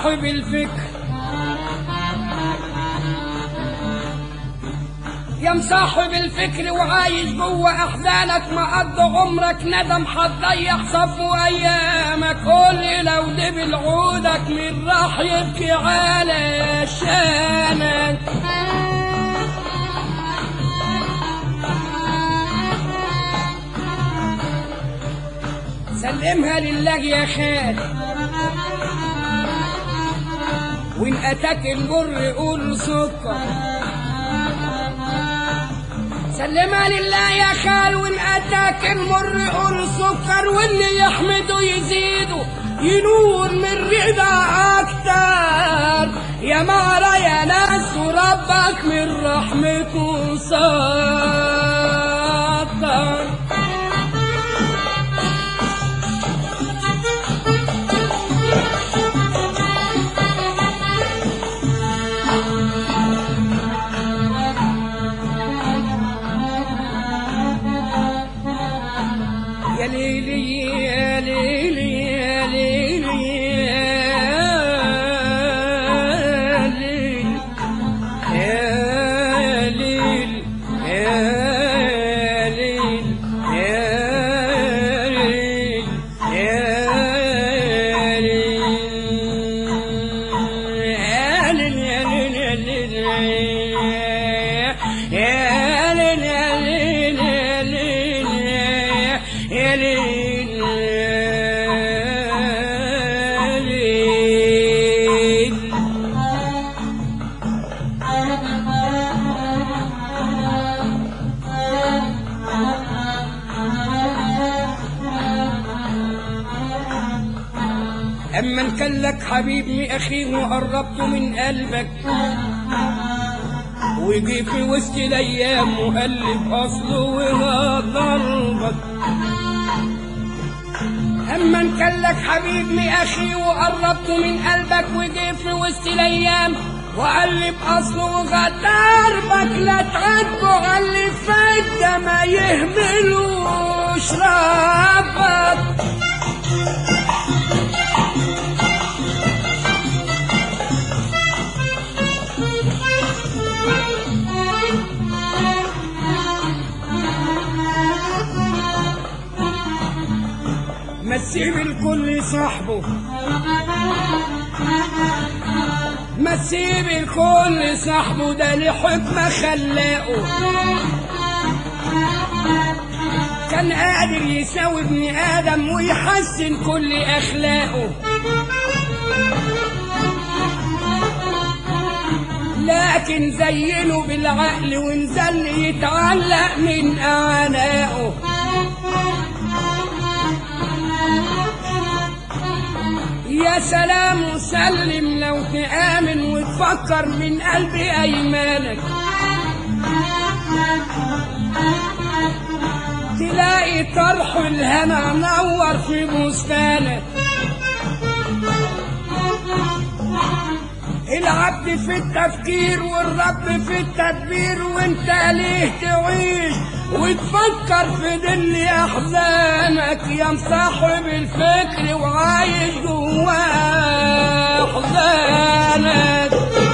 صاحب الفكر يا مصاحب الفكر وعايش جوه احزانك مقضي عمرك ندم هتضيع صفو ايامك قول لو دبل عودك من راح يبكي على شانك سلمها لله يا خال وان اتاك المر قول سكر سلمها لله يا خال وان اتاك المر قول سكر واللي يحمده يزيده ينور من رضا اكتر يا مارا يا ناس وربك من رحمته سطر يا ليلي يا ليلي يا ليلي يا ليلي يا ليلي يا ليلي يا ليلي يا ليلي يا ليلي يا ليلي يا ليلي يا ليلي يا ليلي أما إن كان لك حبيب من أخيه وقربته من قلبك ويجي في وسط الأيام مقلب أصله وضربك أما إن كان لك حبيب من أخيه وقربته من قلبك ويجي في وسط الأيام وقلب أصله وغدربك لا تعاتبه على اللي فات ده ما يهملوش ربك ما تسيب الكل صاحبه ما تسيب الكل صاحبه ده لحكمة خلاقه كان قادر يساوي ابن آدم ويحسن كل أخلاقه لكن زينه بالعقل ونزل يتعلق من أعناقه يا سلام وسلم لو تآمن وتفكر من قلب أيمانك تلاقي طرح الهنا نور في بستانك العبد في التفكير والرب في التدبير وانت ليه تعيش وتفكر في دل احزانك يا مصاحب الفكر وعايش جوا احزانك